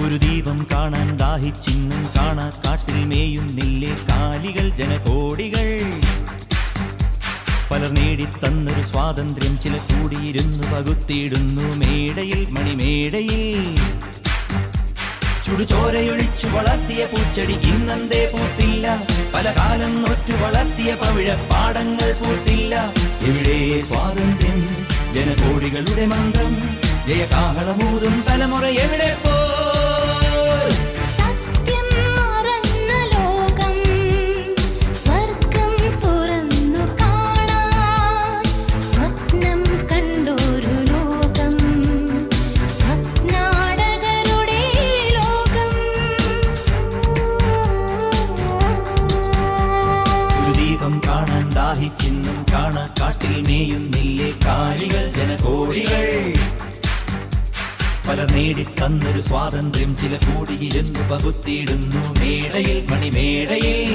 ഒരു ദീപം കാണാൻ ദാഹിച്ചിന്നും കാണാ കാട്ടിൽ മേയുന്നില്ലേ കാലികൾ ജനകോടികൾ പലർ നേടിത്തന്നൊരു സ്വാതന്ത്ര്യം ചില കൂടിയിരുന്നു പകുത്തിയിടുന്നു മേടയിൽ മണിമേടയിൽ ചുടുചോരയൊഴിച്ചു വളർത്തിയ പൂച്ചെടി ഇന്നന്തേ പൂത്തില്ല പല കാലം നോറ്റു വളർത്തിയ പവിഴ പാടങ്ങൾ പൂത്തില്ല എവിടെ സ്വാതന്ത്ര്യം ജനകോടികളുടെ മന്ത്രം ജയകാഹളമൂതും തലമുറ എവിടെ പോയി സത്യം മറന്ന ലോകം സ്വർഗം തുറന്നു കാണാൻ സ്വപ്നം കണ്ടൊരു ലോകം സ്വപ്നാടകരുടെ ലോകം ഒരു ദീപം കാണാൻ ദാഹിച്ചിന്നും കാണാ കാട്ടിൽ മേയുന്നില്ലേ കാലികൾ ജനകോടികൾ പലർ നേടിത്തന്നൊരു സ്വാതന്ത്ര്യം ചില കൂടിയിരുന്ന് പകുത്തിയിടുന്നു മേടയിൽ മണിമേടയിൽ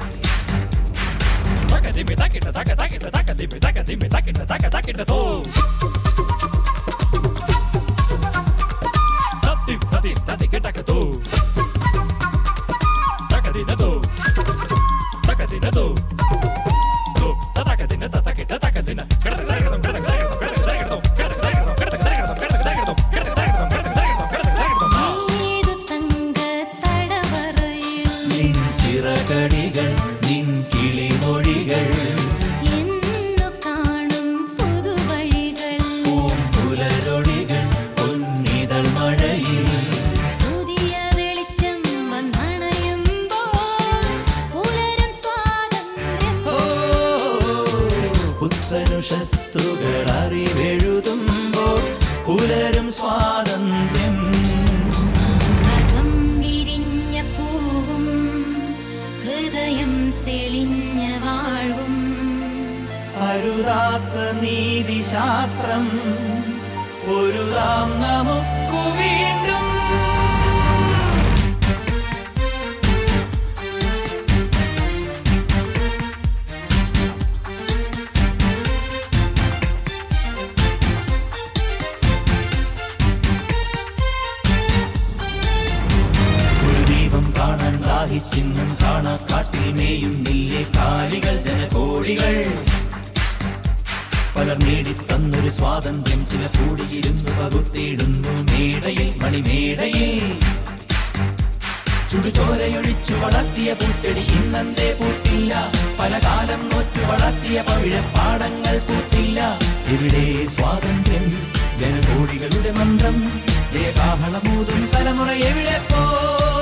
Taka dimmi takita taka takita taka dimmi taka dimmi takita taka takita to. Tatim tatim tati ke taka to. Taka dina to. Taka dina to. To ta taka dina ta takita taka dina. Kada kada kada kada kada kada kada kada kada kada kada kada kada kada kada kada kada kada kada kada ഏതു തങ്കത്തടവറയിൽ നിൻ ചിറകടികൾ നിൻ കിളിമൊഴികൾ എന്നു കാണും പുതുവഴികൾ പൂമ്പുലരൊടികൾ പൊന്നിതൾ മഴയിൽ പുതിയ വെളിച്ചം വന്നണയുമ്പോൾ പുലരും സ്വാതന്ത്ര്യം ഓ, പുത്തനുഷസ്സുകൾ അറിവെഴുതുമ്പോൾ പുലരും സ്വാതന്ത്ര്യം അകം വിരിഞ്ഞ പൂവും ഹൃദയം തെളിഞ്ഞ വാഴ്വും അരുതാത്ത നീതിശാസ്ത്രം പൊരുതാം നമുക്കു വീണ്ടും ഒരു ദീപം കാണാൻ ദാഹിച്ചിന്നും കാണാ കാട്ടിൽ മേയുന്നില്ലേ കാലികൾ ജനകോടികൾ പലർ നേടിത്തന്നൊരു സ്വാതന്ത്ര്യം ചില കൂടിയിരുന്നു പകുത്തിയിടുന്നു മേടയിൽ മണിമേടയിൽ ചുടുചോരയൊഴിച്ചു വളർത്തിയ പൂച്ചെടി ഇന്നന്തേ പൂത്തില്ല പല കാലം നോറ്റു വളർത്തിയ പവിഴ പാടങ്ങൾ പൂത്തില്ല ഇവിടെ സ്വാതന്ത്ര്യം ജനകോടികളുടെ മന്ത്രം ജയകാഹളമൂതും തലമുറ എവിടെ പോ